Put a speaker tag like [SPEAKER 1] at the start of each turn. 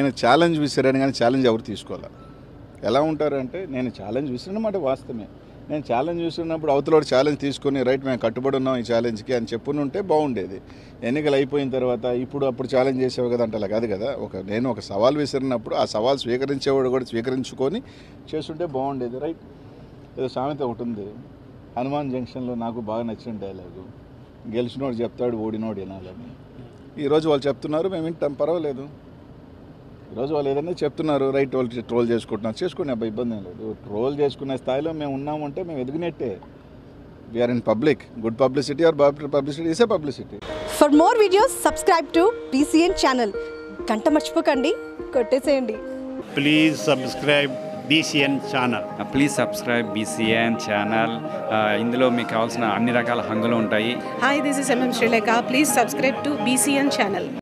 [SPEAKER 1] నేను ఛాలెంజ్ విసిరాను కానీ ఛాలెంజ్ ఎవరు తీసుకోవాలి ఎలా ఉంటారు అంటే నేను ఛాలెంజ్ విసిరినమాట వాస్తవమే నేను ఛాలెంజ్ విసిరినప్పుడు అవతల ఛాలెంజ్ తీసుకొని రైట్ మేము కట్టుబడి ఉన్నాం ఈ ఛాలెంజ్కి అని చెప్పుని ఉంటే బాగుండేది ఎన్నికలు అయిపోయిన తర్వాత ఇప్పుడు అప్పుడు ఛాలెంజ్ చేసేవి కదా అంటే అలా కాదు కదా ఒక నేను ఒక సవాల్ విసిరినప్పుడు ఆ సవాల్ స్వీకరించేవాడు కూడా స్వీకరించుకొని చేస్తుంటే బాగుండేది రైట్ ఏదో సామెత ఒకటి ఉంది హనుమాన్ జంక్షన్లో నాకు బాగా నచ్చిన డైలాగు గెలిచినోడు చెప్తాడు ఓడినోడు వినాలని ఈరోజు వాళ్ళు చెప్తున్నారు మేము వింటాం పర్వాలేదు ఈరోజు వాళ్ళు ఏదైనా చెప్తున్నారు రైట్ వాళ్ళు ట్రోల్ చేసుకుంటున్నారు చేసుకోండి అబ్బాయి ఇబ్బంది ఏం లేదు ట్రోల్ చేసుకునే స్థాయిలో మేము ఉన్నామంటే మేము ఎదిగినట్టే we're in public good publicity or publicity is a publicity
[SPEAKER 2] for more videos subscribe to BCN channel గంట మర్చిపోకండి కొట్టేసేయండి
[SPEAKER 3] please subscribe BCN channel
[SPEAKER 4] please subscribe BCN channel ఇందులో మీకు కావాల్సిన అన్ని రకాల హంగులు ఉంటాయి
[SPEAKER 5] Hi, this is MM Sri Lanka. Please subscribe to BCN channel.